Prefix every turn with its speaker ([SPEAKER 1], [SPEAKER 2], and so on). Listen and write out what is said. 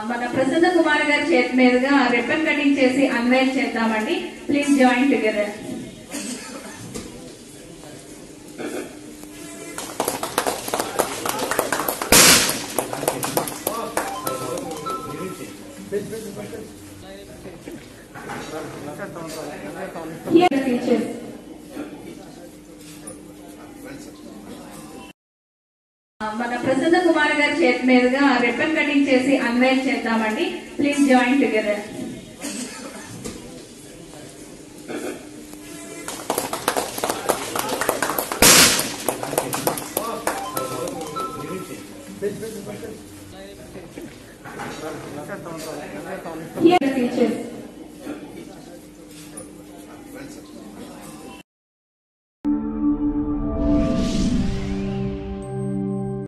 [SPEAKER 1] మన ప్రసన్న కుమార్ గారి చేతి మీదుగా రిబ్బన్ కటింగ్ చేసి అన్వైల్ చేద్దామండి please join together Here the teachers. మన ప్రసన్న కుమార్ గారి చేతి మీదుగా రిబ్బన్ కటింగ్ చేసి అన్వైల్ చేద్దామండి please join together Here the teachers.